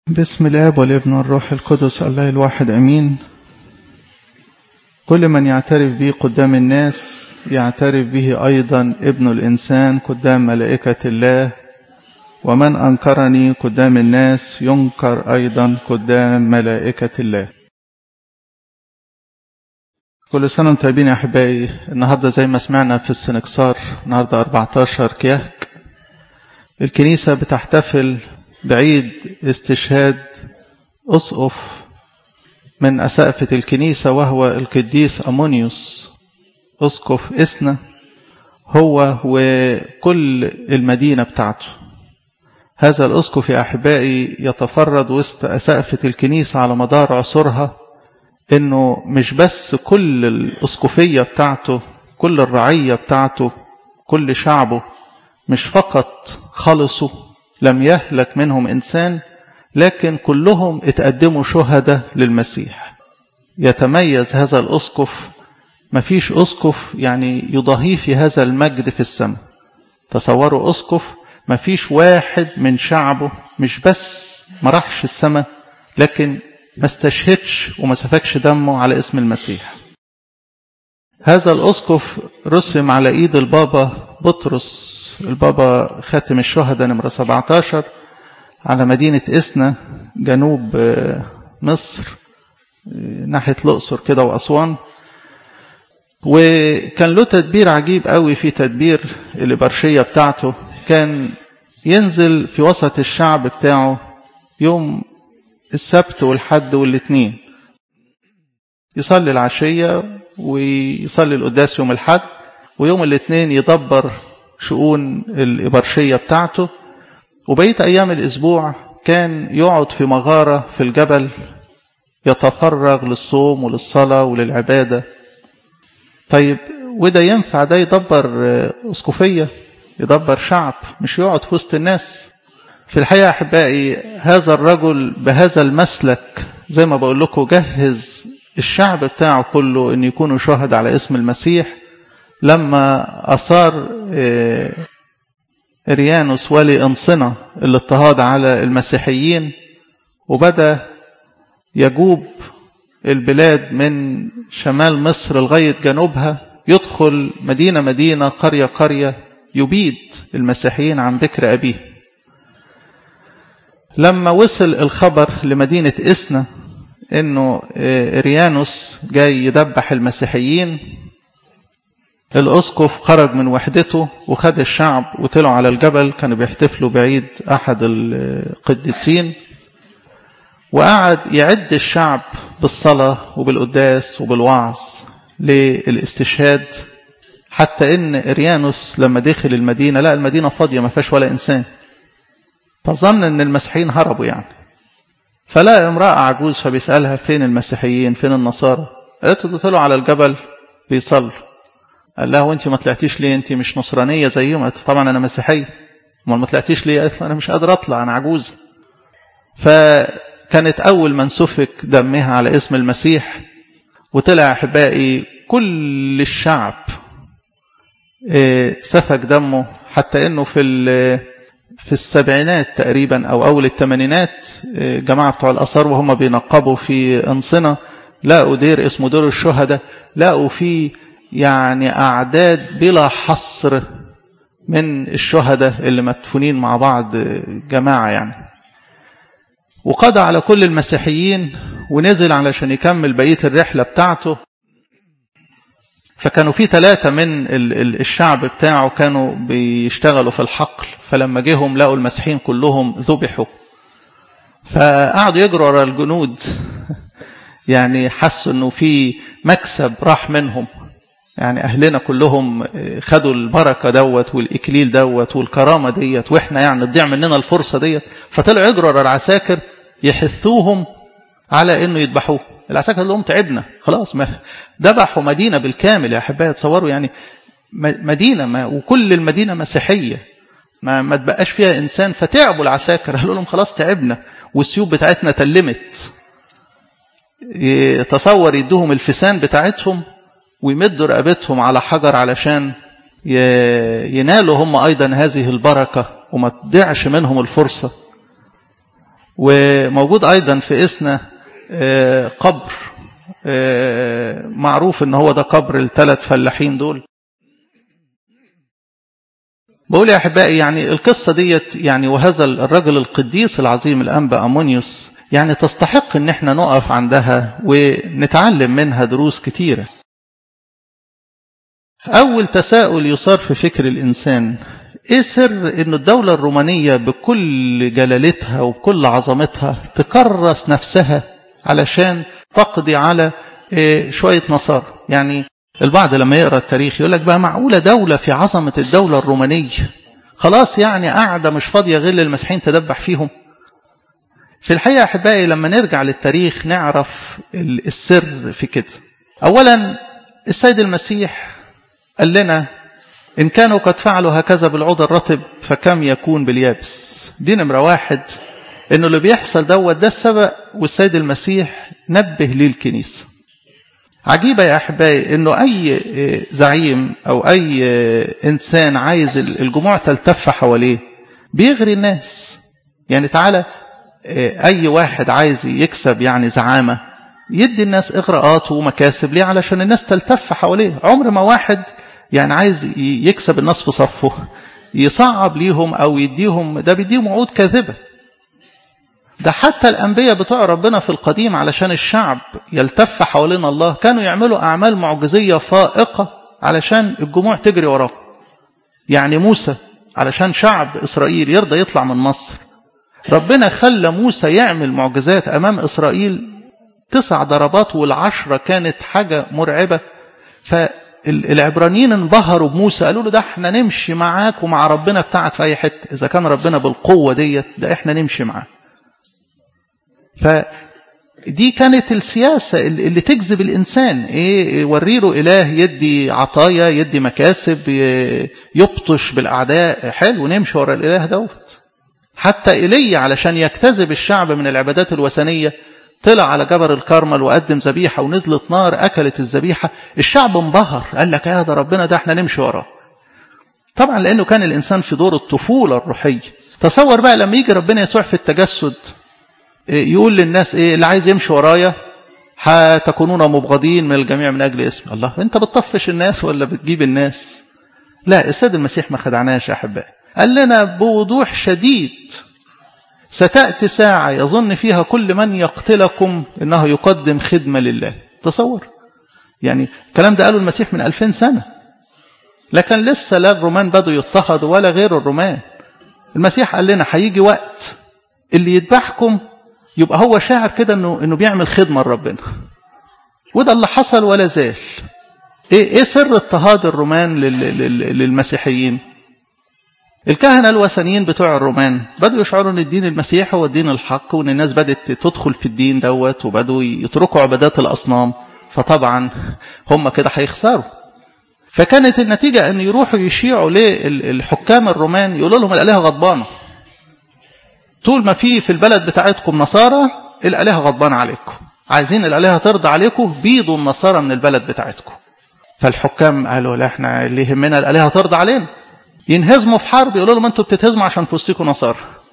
بسم الاب والابن والروح القدس الله الواحد امين كل من يعترف به قدام الناس يعترف به ايضا ابن الانسان قدام ملائكه الله ومن انكرني قدام الناس ينكر ايضا قدام ملائكه الله كل سنه وانتم طيبين يا احبائي النهارده زي ما سمعنا في السنكسار النهارده 14 كياك الكنيسه بتحتفل بعيد استشهاد أسقف من أسقفة الكنيسة وهو القديس أمونيوس أسقف إسنا هو وكل المدينة بتاعته هذا الأسقف يا أحبائي يتفرد وسط أسقفة الكنيسة على مدار عصورها إنه مش بس كل الأسقفية بتاعته كل الرعية بتاعته كل شعبه مش فقط خلصوا لم يهلك منهم إنسان لكن كلهم اتقدموا شهداء للمسيح يتميز هذا الأسقف مفيش أسقف يعني يضاهيه في هذا المجد في السماء تصوروا أسقف مفيش واحد من شعبه مش بس ما راحش السماء لكن ما استشهدش وما سفكش دمه على اسم المسيح هذا الأسقف رسم على إيد البابا بطرس البابا خاتم الشهداء نمرة 17 على مدينة إسنا جنوب مصر ناحية الأقصر كده وأسوان وكان له تدبير عجيب قوي في تدبير الإبرشية بتاعته كان ينزل في وسط الشعب بتاعه يوم السبت والحد والاثنين يصلي العشية ويصلي القداس يوم الحد ويوم الاثنين يدبر شؤون الإبرشية بتاعته وبقية أيام الأسبوع كان يقعد في مغارة في الجبل يتفرغ للصوم وللصلاة وللعبادة طيب وده ينفع ده يدبر أسقفية يدبر شعب مش يقعد في وسط الناس في الحقيقة أحبائي هذا الرجل بهذا المسلك زي ما بقول لكم جهز الشعب بتاعه كله أن يكونوا شهد على اسم المسيح لما أصار إريانوس ولي أنصنة الاضطهاد على المسيحيين وبدأ يجوب البلاد من شمال مصر لغاية جنوبها يدخل مدينة مدينة قرية قرية يبيد المسيحيين عن بكر أبيه لما وصل الخبر لمدينة إسنا انه إريانوس جاي يدبح المسيحيين الأسقف خرج من وحدته وخد الشعب وطلعوا على الجبل كانوا بيحتفلوا بعيد أحد القديسين وقعد يعد الشعب بالصلاة وبالقداس وبالوعظ للاستشهاد حتى إن إريانوس لما دخل المدينة لا المدينة فاضية ما فيهاش ولا إنسان فظن إن المسيحيين هربوا يعني فلا امرأة عجوز فبيسألها فين المسيحيين فين النصارى قالت له طلعوا على الجبل بيصلوا قال لها وانت ما طلعتيش ليه انت مش نصرانيه زيهم قالت طبعا انا مسيحيه امال ما طلعتيش ليه قالت انا مش قادر اطلع انا عجوزه فكانت اول من سفك دمها على اسم المسيح وطلع احبائي كل الشعب سفك دمه حتى انه في في السبعينات تقريبا او اول الثمانينات جماعه بتوع الاثار وهم بينقبوا في انصنه لقوا دير اسمه دير الشهداء لقوا فيه يعني أعداد بلا حصر من الشهداء اللي مدفونين مع بعض جماعة يعني وقضى على كل المسيحيين ونزل علشان يكمل بقية الرحلة بتاعته فكانوا في ثلاثة من الشعب بتاعه كانوا بيشتغلوا في الحقل فلما جيهم لقوا المسيحيين كلهم ذبحوا فقعدوا يجروا ورا الجنود يعني حسوا انه في مكسب راح منهم يعني أهلنا كلهم خدوا البركة دوت والإكليل دوت والكرامة ديت وإحنا يعني تضيع مننا الفرصة ديت فطلعوا يجروا ورا العساكر يحثوهم على إنه يذبحوه العساكر لهم تعبنا خلاص ما ذبحوا مدينة بالكامل يا أحبائي تصوروا يعني مدينة ما وكل المدينة مسيحية ما ما تبقاش فيها إنسان فتعبوا العساكر قالوا لهم خلاص تعبنا والسيوف بتاعتنا تلمت تصور يدوهم الفسان بتاعتهم ويمدوا رقبتهم على حجر علشان ينالوا هم أيضا هذه البركة وما تضيعش منهم الفرصة وموجود أيضا في إسنا قبر معروف ان هو ده قبر الثلاث فلاحين دول بقول يا احبائي يعني القصه ديت يعني وهذا الرجل القديس العظيم الانبا امونيوس يعني تستحق ان احنا نقف عندها ونتعلم منها دروس كتيره اول تساؤل يصار في فكر الانسان ايه سر ان الدوله الرومانيه بكل جلالتها وبكل عظمتها تكرس نفسها علشان تقضي على شويه نصارى يعني البعض لما يقرا التاريخ يقول لك بقى معقوله دوله في عظمه الدوله الرومانيه خلاص يعني قاعده مش فاضيه غير للمسيحيين تدبح فيهم في الحقيقه احبائي لما نرجع للتاريخ نعرف السر في كده اولا السيد المسيح قال لنا ان كانوا قد فعلوا هكذا بالعود الرطب فكم يكون باليابس دي نمره واحد انه اللي بيحصل دوت ده السبب والسيد المسيح نبه ليه الكنيسه عجيبة يا أحبائي أنه أي زعيم أو أي إنسان عايز الجموع تلتف حواليه بيغري الناس يعني تعالى أي واحد عايز يكسب يعني زعامة يدي الناس إغراءات ومكاسب ليه علشان الناس تلتف حواليه عمر ما واحد يعني عايز يكسب الناس في صفه يصعب ليهم أو يديهم ده بيديهم وعود كاذبة ده حتى الأنبياء بتوع ربنا في القديم علشان الشعب يلتف حوالين الله كانوا يعملوا أعمال معجزية فائقة علشان الجموع تجري وراه يعني موسى علشان شعب إسرائيل يرضى يطلع من مصر ربنا خلى موسى يعمل معجزات أمام إسرائيل تسع ضربات والعشرة كانت حاجة مرعبة فالعبرانيين انبهروا بموسى قالوا له ده احنا نمشي معاك ومع ربنا بتاعك في أي حتة إذا كان ربنا بالقوة ديت ده احنا نمشي معاه فدي كانت السياسة اللي تجذب الإنسان إيه وري له إله يدي عطايا يدي مكاسب يبطش بالأعداء حلو نمشي ورا الإله دوت حتى إيليا علشان يجتذب الشعب من العبادات الوثنية طلع على جبل الكرمل وقدم ذبيحة ونزلت نار أكلت الذبيحة الشعب انبهر قال لك يا ده ربنا ده احنا نمشي وراه طبعا لأنه كان الإنسان في دور الطفولة الروحية تصور بقى لما يجي ربنا يسوع في التجسد يقول للناس ايه اللي عايز يمشي ورايا هتكونون مبغضين من الجميع من اجل اسم الله انت بتطفش الناس ولا بتجيب الناس لا السيد المسيح ما خدعناش يا احبائي قال لنا بوضوح شديد ستأتي ساعة يظن فيها كل من يقتلكم انه يقدم خدمة لله تصور يعني الكلام ده قاله المسيح من ألفين سنة لكن لسه لا الرومان بدوا يضطهدوا ولا غير الرومان المسيح قال لنا هيجي وقت اللي يذبحكم يبقى هو شاعر كده انه انه بيعمل خدمه لربنا وده اللي حصل ولا زال ايه ايه سر اضطهاد الرومان للمسيحيين الكهنة الوثنيين بتوع الرومان بدوا يشعروا ان الدين المسيحي هو الدين الحق وان الناس بدأت تدخل في الدين دوت وبدوا يتركوا عبادات الاصنام فطبعا هم كده هيخسروا فكانت النتيجة ان يروحوا يشيعوا للحكام الرومان يقولوا لهم الالهة غضبانة طول ما في في البلد بتاعتكم نصارى الالهه غضبانه عليكم عايزين الالهه ترضى عليكم بيضوا النصارى من البلد بتاعتكم فالحكام قالوا لا احنا اللي يهمنا الالهه ترضى علينا ينهزموا في حرب يقولوا لهم انتوا بتتهزموا عشان في وسطكم نصارى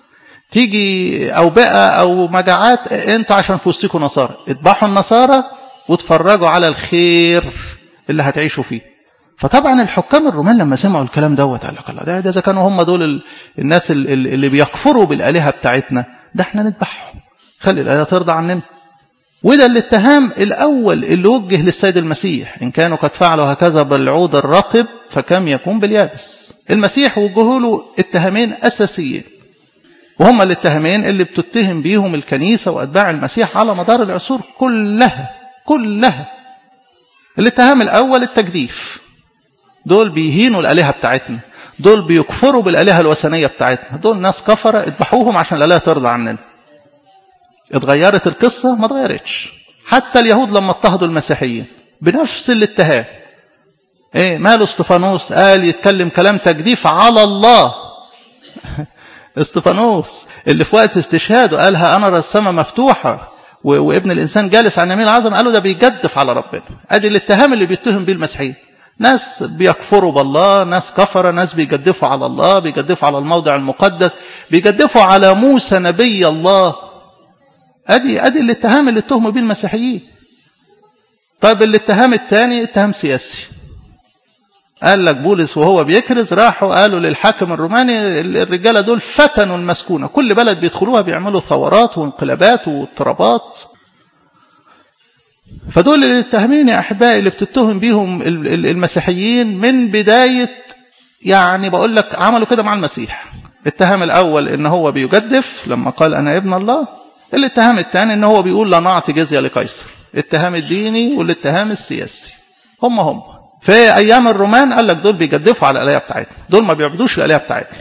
تيجي اوبئه او مجاعات انتوا عشان في وسطكم نصارى اذبحوا النصارى واتفرجوا على الخير اللي هتعيشوا فيه فطبعا الحكام الرومان لما سمعوا الكلام دوت قال لك الله ده اذا كانوا هم دول الناس اللي بيكفروا بالالهه بتاعتنا ده احنا نذبحهم خلي الالهه ترضى عننا وده الاتهام الاول اللي وجه للسيد المسيح ان كانوا قد فعلوا هكذا بالعود الرطب فكم يكون باليابس المسيح وجهوا له اتهامين اساسيين وهم الاتهامين اللي بتتهم بيهم الكنيسه واتباع المسيح على مدار العصور كلها كلها الاتهام الاول التجديف دول بيهينوا الآلهة بتاعتنا دول بيكفروا بالآلهة الوثنية بتاعتنا دول ناس كفرة اذبحوهم عشان الآلهة ترضى عننا اتغيرت القصة ما اتغيرتش حتى اليهود لما اضطهدوا المسيحيين بنفس الاتهام ايه ماله استفانوس قال يتكلم كلام تجديف على الله استفانوس اللي في وقت استشهاده قالها انا السماء مفتوحه وابن الانسان جالس على يمين العظم قالوا ده بيجدف على ربنا ادي الاتهام اللي بيتهم بيه المسيحيين ناس بيكفروا بالله ناس كفرة ناس بيجدفوا على الله بيجدفوا على الموضع المقدس بيجدفوا على موسى نبي الله ادي ادي الاتهام اللي اتهموا بيه المسيحيين طيب الاتهام الثاني اتهام سياسي قال لك بولس وهو بيكرز راحوا قالوا للحاكم الروماني الرجاله دول فتنوا المسكونه كل بلد بيدخلوها بيعملوا ثورات وانقلابات واضطرابات فدول الاتهامين يا احبائي اللي بتتهم بيهم المسيحيين من بدايه يعني بقول لك عملوا كده مع المسيح الاتهام الاول ان هو بيجدف لما قال انا ابن الله الاتهام الثاني ان هو بيقول لا نعطي جزيه لقيصر الاتهام الديني والاتهام السياسي هم هم في ايام الرومان قال لك دول بيجدفوا على الالهه بتاعتنا دول ما بيعبدوش الالهه بتاعتنا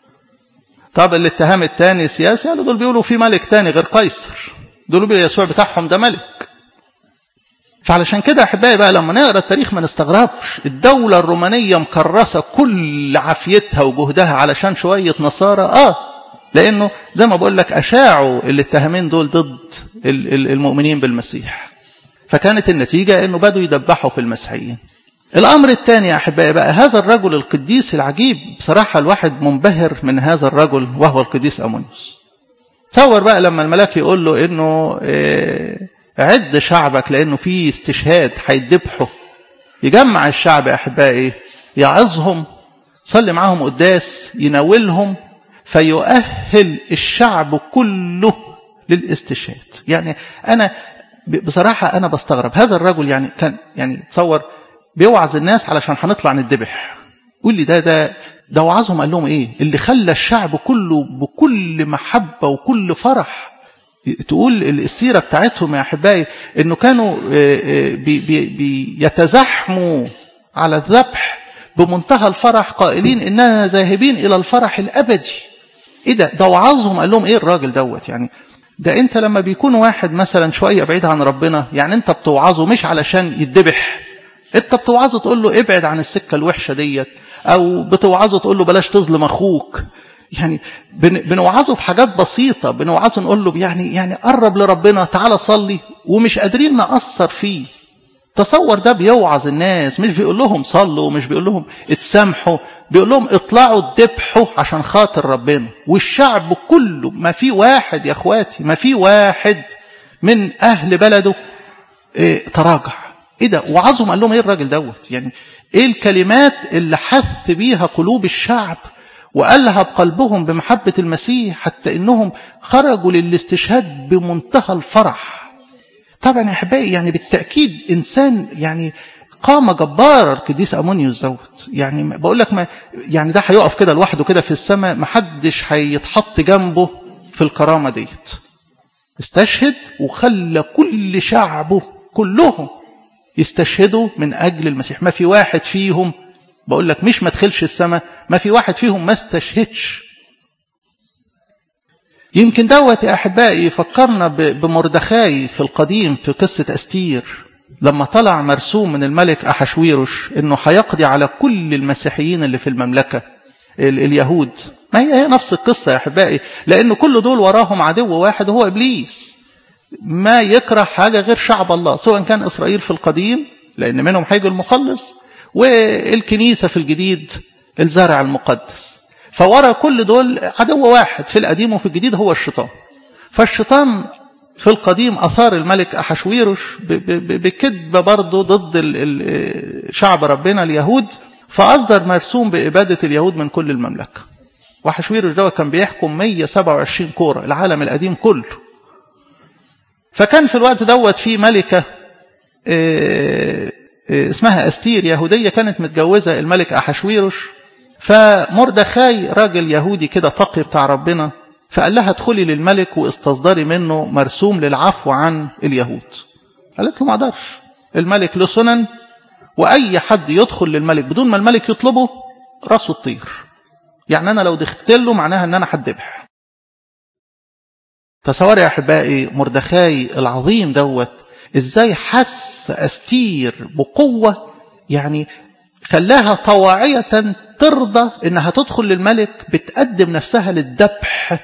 طب الاتهام الثاني سياسي قالوا دول بيقولوا في ملك تاني غير قيصر دول بيقولوا يسوع بتاعهم ده ملك فعلشان كده احبائي بقى لما نقرا التاريخ ما نستغربش الدوله الرومانيه مكرسه كل عافيتها وجهدها علشان شويه نصارى اه لانه زي ما بقول لك اشاعوا الاتهامين دول ضد المؤمنين بالمسيح فكانت النتيجه انه بدوا يدبحوا في المسيحيين الامر الثاني يا احبائي بقى هذا الرجل القديس العجيب بصراحه الواحد منبهر من هذا الرجل وهو القديس امونيوس تصور بقى لما الملاك يقول له انه إيه عد شعبك لانه في استشهاد هيدبحوا يجمع الشعب يا احبائي يعظهم صلي معاهم قداس يناولهم فيؤهل الشعب كله للاستشهاد يعني انا بصراحه انا بستغرب هذا الرجل يعني كان يعني تصور بيوعظ الناس علشان هنطلع نتذبح قول لي ده ده ده وعظهم قال لهم ايه اللي خلى الشعب كله بكل محبه وكل فرح تقول السيرة بتاعتهم يا أحبائي أنه كانوا بي بي بيتزحموا على الذبح بمنتهى الفرح قائلين إننا ذاهبين إلى الفرح الأبدي إيه ده ده وعظهم قال لهم إيه الراجل دوت يعني ده أنت لما بيكون واحد مثلا شوية بعيد عن ربنا يعني أنت بتوعظه مش علشان يتذبح أنت بتوعظه تقول له ابعد عن السكة الوحشة ديت أو بتوعظه تقول له بلاش تظلم أخوك يعني بنوعظه في حاجات بسيطة بنوعظه نقول له يعني يعني قرب لربنا تعالى صلي ومش قادرين نأثر فيه تصور ده بيوعظ الناس مش بيقول لهم صلوا ومش بيقول لهم اتسامحوا بيقول لهم اطلعوا اتذبحوا عشان خاطر ربنا والشعب كله ما في واحد يا اخواتي ما في واحد من اهل بلده اه تراجع ايه ده وعظهم قال لهم ايه الراجل دوت يعني ايه الكلمات اللي حث بيها قلوب الشعب وألهب قلبهم بمحبة المسيح حتى إنهم خرجوا للاستشهاد بمنتهى الفرح طبعا يا أحبائي يعني بالتأكيد إنسان يعني قامة جبارة القديس أمونيوس دوت يعني بقول لك ما يعني ده هيقف كده لوحده كده في السماء محدش هيتحط جنبه في الكرامة ديت استشهد وخلى كل شعبه كلهم يستشهدوا من أجل المسيح ما في واحد فيهم بقول لك مش ما تدخلش السماء ما في واحد فيهم ما استشهدش يمكن دوت يا أحبائي فكرنا بمردخاي في القديم في قصة أستير لما طلع مرسوم من الملك أحشويروش إنه هيقضي على كل المسيحيين اللي في المملكة اليهود ما هي هي نفس القصة يا أحبائي لأن كل دول وراهم عدو واحد هو إبليس ما يكره حاجة غير شعب الله سواء كان إسرائيل في القديم لأن منهم هيجي المخلص والكنيسة في الجديد الزرع المقدس فورا كل دول عدو واحد في القديم وفي الجديد هو الشيطان فالشيطان في القديم أثار الملك أحشويروش بكذبة برضه ضد شعب ربنا اليهود فأصدر مرسوم بإبادة اليهود من كل المملكة وأحشويروش ده كان بيحكم 127 كورة العالم القديم كله فكان في الوقت دوت في ملكة اسمها أستير يهودية كانت متجوزة الملك أحشويروش فمردخاي راجل يهودي كده تقي بتاع ربنا فقال لها ادخلي للملك واستصدري منه مرسوم للعفو عن اليهود قالت له ما اقدرش الملك له سنن واي حد يدخل للملك بدون ما الملك يطلبه راسه تطير يعني انا لو دخلت له معناها ان انا هتذبح تصور يا احبائي مردخاي العظيم دوت ازاي حس استير بقوه يعني خلاها طواعيه ترضى انها تدخل للملك بتقدم نفسها للذبح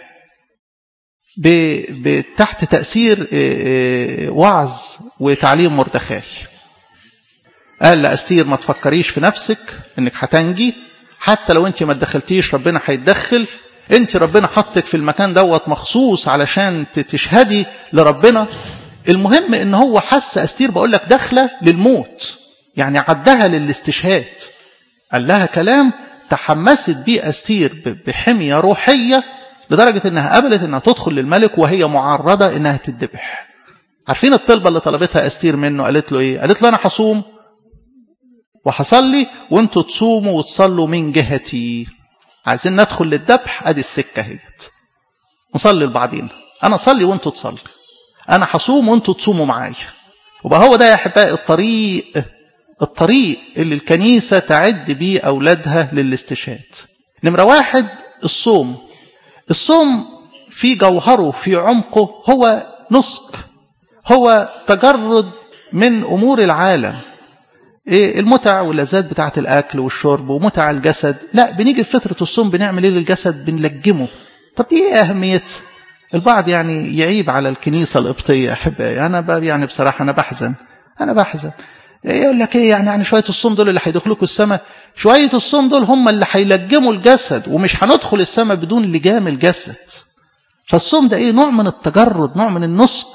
تحت تأثير وعظ وتعليم مردخاي قال لأستير ما تفكريش في نفسك انك هتنجي حتى لو انت ما تدخلتيش ربنا هيتدخل انت ربنا حطك في المكان دوت مخصوص علشان تشهدي لربنا المهم ان هو حس استير بقول لك داخله للموت يعني عدها للاستشهاد قال لها كلام تحمست بيه استير بحميه روحيه لدرجه انها قبلت انها تدخل للملك وهي معرضه انها تذبح عارفين الطلبه اللي طلبتها استير منه قالت له ايه قالت له انا هصوم وهصلي وانتوا تصوموا وتصلوا من جهتي عايزين ندخل للذبح ادي السكه اهيت نصلي لبعضينا انا اصلي وانتوا تصلي انا هصوم وانتوا تصوموا معايا وبقى هو ده يا احبائي الطريق الطريق اللي الكنيسه تعد بيه اولادها للاستشهاد نمره واحد الصوم الصوم في جوهره في عمقه هو نسك هو تجرد من امور العالم إيه المتع واللذات بتاعة الأكل والشرب ومتع الجسد لا بنيجي في فترة الصوم بنعمل إيه للجسد بنلجمه طب دي إيه أهمية البعض يعني يعيب على الكنيسة القبطية أحبائي أنا يعني بصراحة أنا بحزن أنا بحزن يقول لك إيه يعني يعني شوية الصوم دول اللي هيدخلوكوا السماء شوية الصوم دول هم اللي هيلجموا الجسد ومش هندخل السماء بدون لجام الجسد فالصوم ده إيه نوع من التجرد نوع من النسك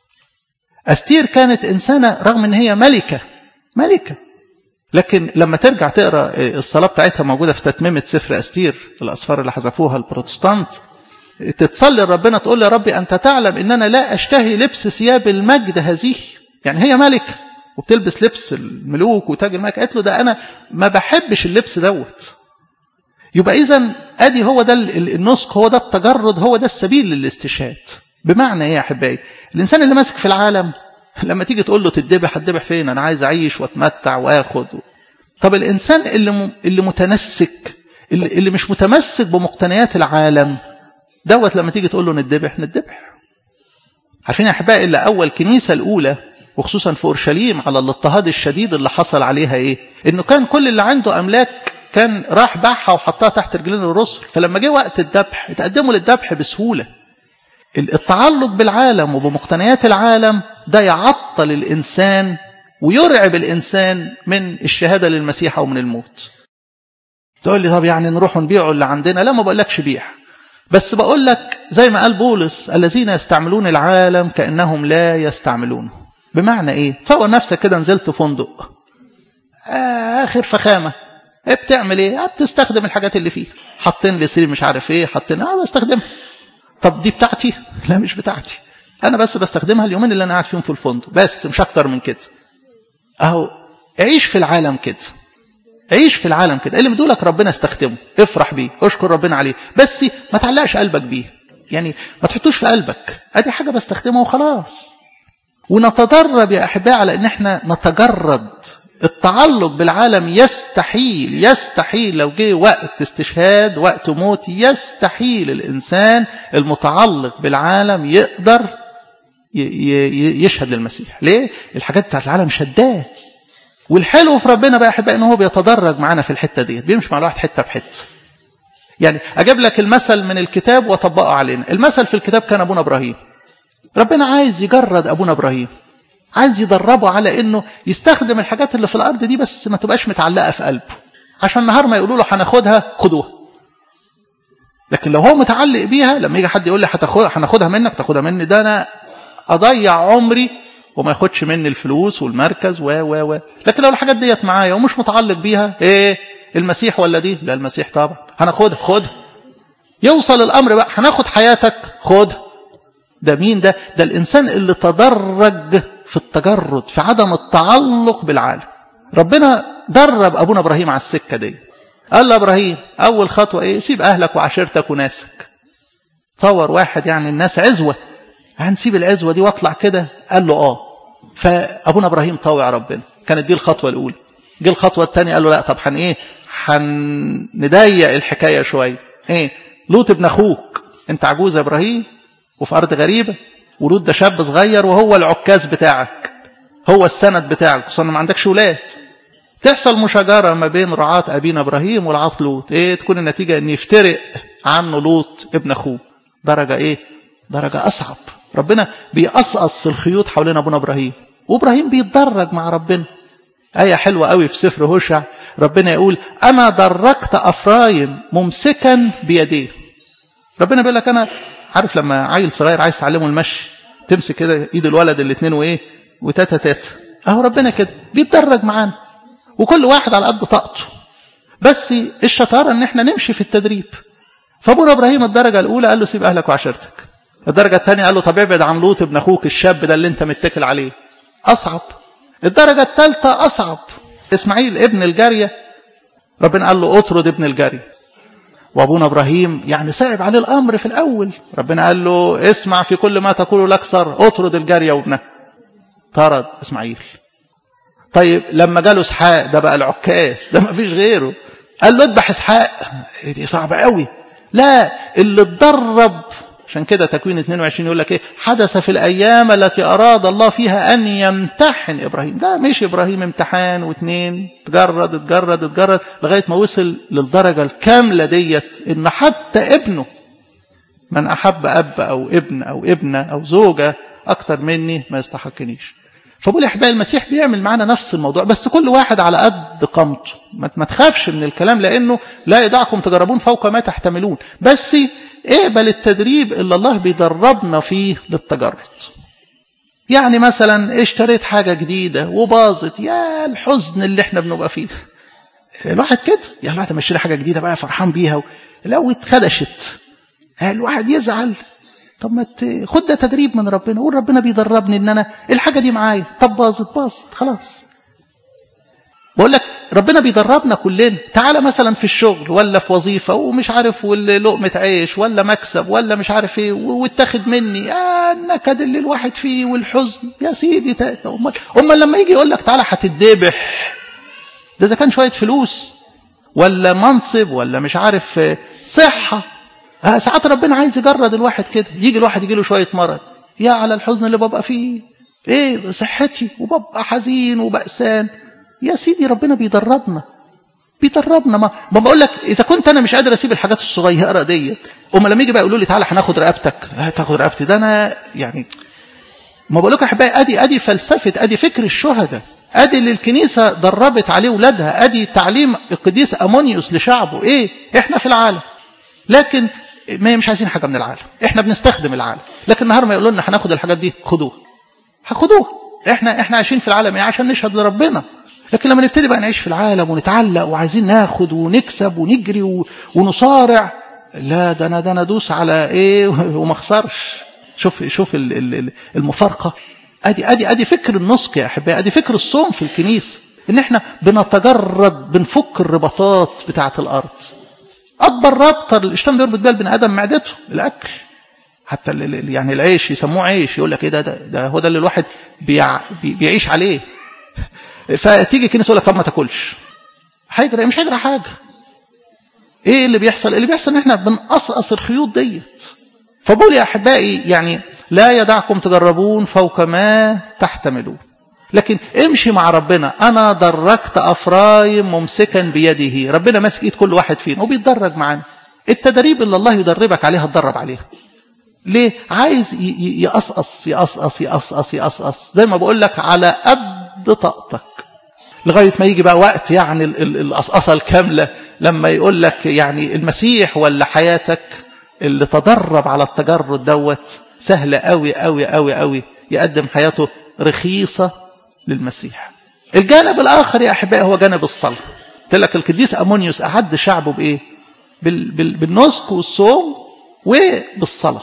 أستير كانت إنسانة رغم إن هي ملكة ملكة لكن لما ترجع تقرا الصلاه بتاعتها موجوده في تتميمه سفر استير الاسفار اللي حذفوها البروتستانت تتصلي لربنا تقول يا ربي انت تعلم ان انا لا اشتهي لبس ثياب المجد هذه يعني هي ملكه وبتلبس لبس الملوك وتاج الملك قالت له ده انا ما بحبش اللبس دوت يبقى اذا ادي هو ده النسك هو ده التجرد هو ده السبيل للاستشهاد بمعنى ايه يا احبائي الانسان اللي ماسك في العالم لما تيجي تقول له تدبح هتدبح فين انا عايز اعيش واتمتع واخد طب الانسان اللي م... اللي متنسك اللي, اللي مش متمسك بمقتنيات العالم دوت لما تيجي تقول له ندبح ندبح عارفين يا احبائي اللي اول كنيسه الاولى وخصوصا في اورشليم على الاضطهاد الشديد اللي حصل عليها ايه انه كان كل اللي عنده املاك كان راح باعها وحطها تحت رجلين الرسل فلما جه وقت الذبح اتقدموا للذبح بسهوله التعلق بالعالم وبمقتنيات العالم ده يعطل الإنسان ويرعب الإنسان من الشهادة للمسيح أو من الموت تقول لي طب يعني نروح نبيعه اللي عندنا لا ما بقولكش بيع بس بقول لك زي ما قال بولس الذين يستعملون العالم كأنهم لا يستعملونه بمعنى ايه تصور نفسك كده نزلت فندق آخر فخامة ايه بتعمل ايه بتستخدم الحاجات اللي فيه حاطين لي سرير مش عارف ايه حاطين اه بستخدمها طب دي بتاعتي لا مش بتاعتي انا بس بستخدمها اليومين اللي انا قاعد فيهم في الفندق بس مش اكتر من كده اهو عيش في العالم كده عيش في العالم كده اللي بدولك ربنا استخدمه افرح بيه اشكر ربنا عليه بس ما تعلقش قلبك بيه يعني ما تحطوش في قلبك ادي حاجه بستخدمها وخلاص ونتدرب يا احبائي على ان احنا نتجرد التعلق بالعالم يستحيل يستحيل لو جه وقت استشهاد وقت موت يستحيل الإنسان المتعلق بالعالم يقدر يشهد للمسيح ليه؟ الحاجات بتاعت العالم شداه والحلو في ربنا بقى أحبائي إن هو بيتدرج معانا في الحتة دي بيمشي مع الواحد حتة بحتة يعني أجيب لك المثل من الكتاب وأطبقه علينا المثل في الكتاب كان أبونا إبراهيم ربنا عايز يجرد أبونا إبراهيم عايز يدربه على انه يستخدم الحاجات اللي في الارض دي بس ما تبقاش متعلقه في قلبه عشان نهار ما يقولوا له هناخدها خدوها لكن لو هو متعلق بيها لما يجي حد يقول لي هناخدها منك تاخدها مني ده انا اضيع عمري وما ياخدش مني الفلوس والمركز و و و لكن لو الحاجات ديت معايا ومش متعلق بيها ايه المسيح ولا دي لا المسيح طبعا هناخدها خدها يوصل الامر بقى هناخد حياتك خدها ده مين ده ده الانسان اللي تدرج في التجرد في عدم التعلق بالعالم ربنا درب ابونا ابراهيم على السكه دي قال له ابراهيم اول خطوه ايه سيب اهلك وعشيرتك وناسك تصور واحد يعني الناس عزوه هنسيب العزوه دي واطلع كده قال له اه فابونا ابراهيم طاوع ربنا كانت دي الخطوه الاولى جه الخطوه الثانيه قال له لا طب هن ايه هنضيق الحكايه شويه ايه لوط ابن اخوك انت عجوز يا ابراهيم وفي ارض غريبه ولوط ده شاب صغير وهو العكاز بتاعك هو السند بتاعك خصوصا ما عندكش ولاد تحصل مشاجرة ما بين رعاة أبينا إبراهيم ورعاة لوط إيه تكون النتيجة أن يفترق عنه لوط ابن أخوه درجة إيه درجة أصعب ربنا بيقصقص الخيوط حوالين أبونا إبراهيم وإبراهيم بيتدرج مع ربنا آية حلوة قوي في سفر هوشع ربنا يقول أنا درجت أفرايم ممسكا بيديه ربنا بيقول لك انا عارف لما عيل صغير عايز تعلمه المشي تمسك كده ايد الولد الاثنين وايه وتاتا تاتا اهو ربنا كده بيتدرج معانا وكل واحد على قد طاقته بس الشطاره ان احنا نمشي في التدريب فابونا ابراهيم الدرجه الاولى قال له سيب اهلك وعشيرتك الدرجه الثانيه قال له طب ابعد عن لوط ابن اخوك الشاب ده اللي انت متكل عليه اصعب الدرجه الثالثه اصعب اسماعيل ابن الجاريه ربنا قال له اطرد ابن الجاريه وابونا ابراهيم يعني صعب عليه الامر في الاول ربنا قال له اسمع في كل ما تقول لك صر اطرد الجاريه وابنها طرد اسماعيل طيب لما جاله اسحاق ده بقى العكاز ده ما فيش غيره قال له اذبح اسحاق دي صعبه قوي لا اللي اتدرب عشان كده تكوين 22 يقول لك ايه حدث في الايام التي اراد الله فيها ان يمتحن ابراهيم ده مش ابراهيم امتحان واثنين تجرد اتجرد اتجرد لغايه ما وصل للدرجه الكامله ديت ان حتى ابنه من احب اب او ابن او ابنه او زوجه اكتر مني ما يستحقنيش فبقول يا احبائي المسيح بيعمل معانا نفس الموضوع بس كل واحد على قد قامته ما تخافش من الكلام لانه لا يدعكم تجربون فوق ما تحتملون بس اقبل التدريب اللي الله بيدربنا فيه للتجرد يعني مثلا اشتريت حاجة جديدة وباظت يا الحزن اللي احنا بنبقى فيه الواحد كده يعني الواحد لما يشتري حاجة جديدة بقى فرحان بيها لو اتخدشت الواحد يزعل طب ما خد ده تدريب من ربنا قول ربنا بيدربني ان انا الحاجة دي معايا طب باظت باظت خلاص بقول لك ربنا بيدربنا كلنا تعالى مثلا في الشغل ولا في وظيفة ومش عارف لقمة عيش ولا مكسب ولا مش عارف ايه واتاخد مني آه النكد اللي الواحد فيه والحزن يا سيدي امال امال لما يجي يقول لك تعالى هتتذبح ده اذا كان شوية فلوس ولا منصب ولا مش عارف صحة آه ساعات ربنا عايز يجرد الواحد كده يجي الواحد يجي له شوية مرض يا على الحزن اللي ببقى فيه ايه صحتي وببقى حزين وبأسان يا سيدي ربنا بيدربنا بيدربنا ما, ما بقول لك اذا كنت انا مش قادر اسيب الحاجات الصغيره ديت اما لما يجي بقى يقولوا لي تعالى هناخد رقبتك هتاخد رقبتي ده انا يعني ما بقول لكم يا احبائي ادي ادي فلسفه ادي فكر الشهداء ادي اللي الكنيسه دربت عليه ولادها ادي تعليم القديس امونيوس لشعبه ايه احنا في العالم لكن ما مش عايزين حاجه من العالم احنا بنستخدم العالم لكن النهار ما يقولوا لنا هناخد الحاجات دي خدوها هاخدوها احنا احنا عايشين في العالم ايه عشان نشهد لربنا لكن لما نبتدي بقى نعيش في العالم ونتعلق وعايزين ناخد ونكسب ونجري ونصارع لا ده انا ده انا ادوس على ايه وما اخسرش شوف شوف المفارقه ادي ادي ادي فكر النسك يا احبائي ادي فكر الصوم في الكنيسه ان احنا بنتجرد بنفك الرباطات بتاعه الارض اكبر ربطه الشيطان بيربط بيها البني ادم معدته الاكل حتى يعني العيش يسموه عيش يقول لك ايه ده ده, ده هو ده اللي الواحد بيع بيعيش عليه فتيجي الكنيسه يقول لك طب ما تاكلش هيجرى مش هيجرى حاجه ايه اللي بيحصل اللي بيحصل ان احنا بنقصقص الخيوط ديت فبقول يا احبائي يعني لا يدعكم تجربون فوق ما تحتملون لكن امشي مع ربنا انا دركت افرايم ممسكا بيده ربنا ماسك ايد كل واحد فينا وبيتدرج معانا التدريب اللي الله يدربك عليها تدرب عليها ليه عايز يقصقص يقصقص يقصقص يقصقص زي ما بقول لك على قد طاقتك لغايه ما يجي بقى وقت يعني القصقصه الكامله لما يقول لك يعني المسيح ولا حياتك اللي تدرب على التجرد دوت سهل قوي قوي قوي قوي يقدم حياته رخيصه للمسيح الجانب الاخر يا احبائي هو جانب الصلاه قلت لك القديس امونيوس اعد شعبه بايه بال بال بالنسك والصوم وبالصلاه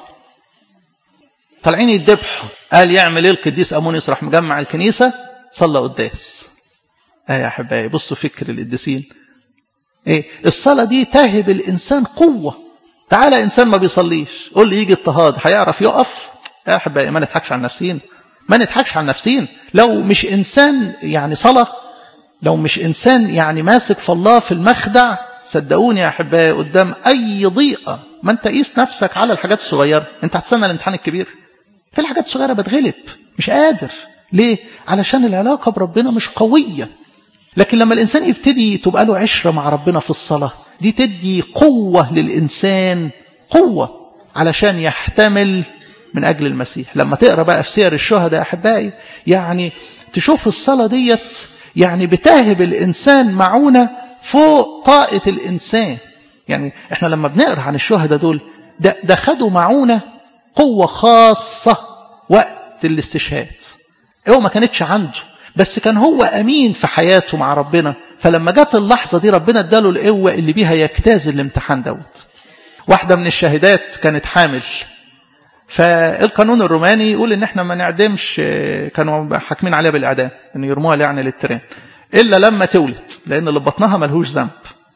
طالعين يذبحوا قال يعمل ايه القديس امونيوس راح مجمع الكنيسه صلى قداس اه يا احبائي بصوا فكر القديسين ايه الصلاه دي تهب الانسان قوه تعالى انسان ما بيصليش قول لي يجي اضطهاد هيعرف يقف يا احبائي ما نضحكش على نفسين ما نضحكش على نفسين لو مش انسان يعني صلاه لو مش انسان يعني ماسك في الله في المخدع صدقوني يا احبائي قدام اي ضيقه ما انت قيس نفسك على الحاجات الصغيره انت هتستنى الامتحان الكبير في الحاجات الصغيره بتغلب مش قادر ليه علشان العلاقه بربنا مش قويه لكن لما الانسان يبتدي تبقى له عشره مع ربنا في الصلاه دي تدي قوه للانسان قوه علشان يحتمل من اجل المسيح لما تقرا بقى في سير الشهداء يا احبائي يعني تشوف الصلاه ديت يعني بتهب الانسان معونه فوق طاقه الانسان يعني احنا لما بنقرا عن الشهداء دول ده, ده خدوا معونة قوة خاصة وقت الاستشهاد هو ما كانتش عنده بس كان هو أمين في حياته مع ربنا فلما جت اللحظة دي ربنا اداله القوة اللي بيها يجتاز الامتحان دوت واحدة من الشاهدات كانت حامل فالقانون الروماني يقول ان احنا ما نعدمش كانوا حاكمين عليها بالاعدام ان يرموها يعني للترين الا لما تولد لان اللي بطنها ملهوش ذنب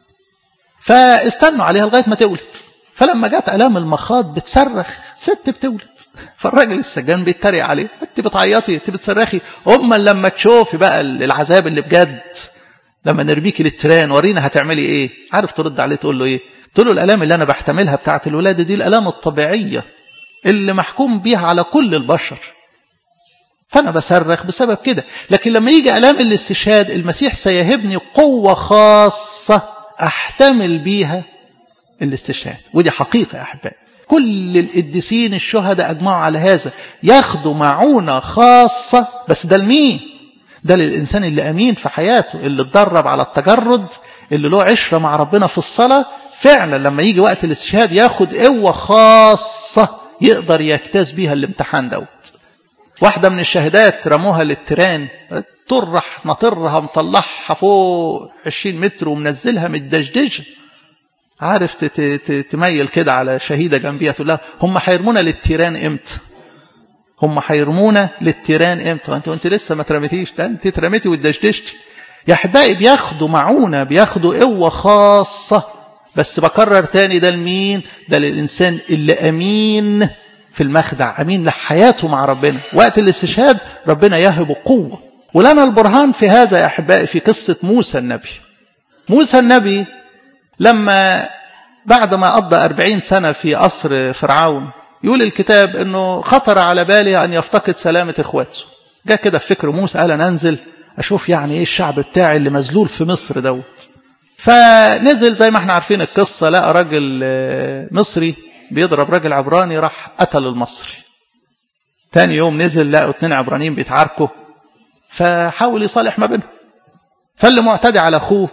فاستنوا عليها لغايه ما تولد فلما جت الام المخاض بتصرخ ست بتولد فالراجل السجان بيتريق عليه انت بتعيطي انت بتصرخي اما لما تشوفي بقى العذاب اللي بجد لما نرميكي للتران ورينا هتعملي ايه عارف ترد عليه تقول له ايه تقول له الالام اللي انا بحتملها بتاعه الولاده دي الالام الطبيعيه اللي محكوم بيها على كل البشر فأنا بصرخ بسبب كده لكن لما يجي ألام الاستشهاد المسيح سيهبني قوة خاصة أحتمل بيها الاستشهاد ودي حقيقة يا أحبائي كل القديسين الشهداء أجمعوا على هذا ياخدوا معونة خاصة بس ده لمين ده للإنسان اللي أمين في حياته اللي اتدرب على التجرد اللي له عشرة مع ربنا في الصلاة فعلا لما يجي وقت الاستشهاد ياخد قوة خاصة يقدر يجتاز بيها الامتحان دوت واحدة من الشهدات رموها للتران طرح نطرها مطلعها فوق 20 متر ومنزلها من الدشدش عارف تميل كده على شهيدة جنبيها تقول لها هم هيرمونا للتيران امتى هم هيرمونا للتيران امتى وانت وانت لسه ما ترميتيش ده انت اترميتي واتدشدشتي يا احبائي بياخدوا معونة بياخدوا قوة خاصة بس بكرر تاني ده لمين ده للإنسان اللي أمين في المخدع أمين لحياته مع ربنا وقت الاستشهاد ربنا يهب قوة ولنا البرهان في هذا يا أحبائي في قصة موسى النبي موسى النبي لما بعد ما قضى أربعين سنة في قصر فرعون يقول الكتاب أنه خطر على باله أن يفتقد سلامة إخواته جاء كده في فكر موسى قال أنا أنزل أشوف يعني إيه الشعب بتاعي اللي مذلول في مصر دوت فنزل زي ما احنا عارفين القصة لقى راجل مصري بيضرب راجل عبراني راح قتل المصري تاني يوم نزل لقوا اتنين عبرانيين بيتعاركوا فحاول يصالح ما بينهم فاللي معتدي على اخوه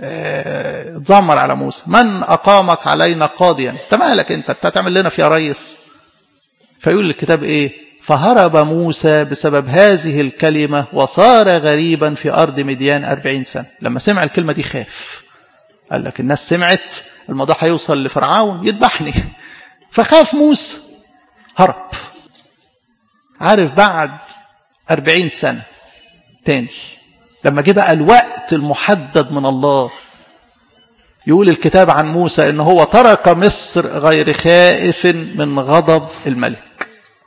اتذمر على موسى من اقامك علينا قاضيا انت مالك انت انت هتعمل لنا فيها ريس فيقول الكتاب ايه فهرب موسى بسبب هذه الكلمة وصار غريبا في أرض مديان أربعين سنة لما سمع الكلمة دي خاف قال لك الناس سمعت الموضوع هيوصل لفرعون يذبحني فخاف موسى هرب عارف بعد أربعين سنة تاني لما جه بقى الوقت المحدد من الله يقول الكتاب عن موسى ان هو ترك مصر غير خائف من غضب الملك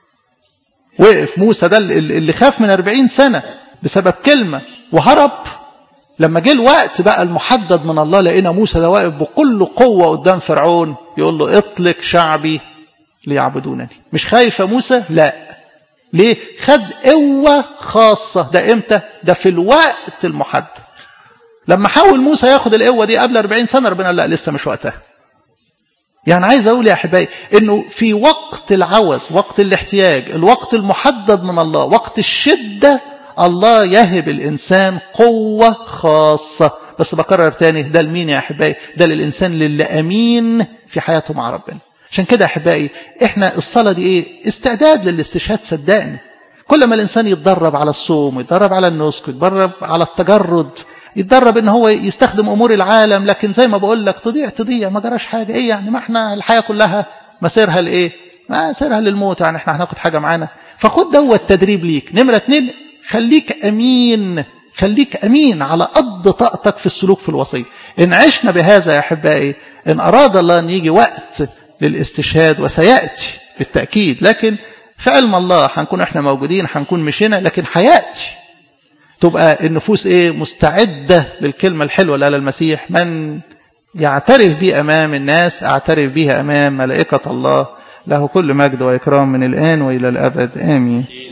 وقف موسى ده اللي خاف من أربعين سنة بسبب كلمة وهرب لما جه الوقت بقى المحدد من الله لقينا موسى ده واقف بكل قوة قدام فرعون يقول له اطلق شعبي ليعبدونني مش خايف يا موسى لا ليه خد قوة خاصة ده امتى ده في الوقت المحدد لما حاول موسى ياخد القوة دي قبل 40 سنة ربنا لا لسه مش وقتها يعني عايز أقول يا أحبائي أنه في وقت العوز وقت الاحتياج الوقت المحدد من الله وقت الشدة الله يهب الإنسان قوة خاصة بس بكرر تاني ده لمين يا أحبائي ده للإنسان للي أمين في حياته مع ربنا عشان كده يا أحبائي إحنا الصلاة دي إيه استعداد للاستشهاد صدقني كل ما الإنسان يتدرب على الصوم يتدرب على النسك يتدرب على التجرد يتدرب ان هو يستخدم امور العالم لكن زي ما بقول لك تضيع تضيع ما جراش حاجه ايه يعني ما احنا الحياه كلها مسيرها لايه ما سيرها للموت يعني احنا هناخد حاجه معانا فخد دوت تدريب ليك نمره اتنين خليك امين خليك امين على قد طاقتك في السلوك في الوصيه ان عشنا بهذا يا احبائي ان اراد الله ان يجي وقت للاستشهاد وسياتي بالتاكيد لكن في علم الله هنكون احنا موجودين هنكون مشينا لكن هياتي تبقى النفوس ايه مستعدة للكلمة الحلوة اللي المسيح من يعترف بي أمام الناس أعترف بها أمام ملائكة الله له كل مجد وإكرام من الآن وإلى الأبد آمين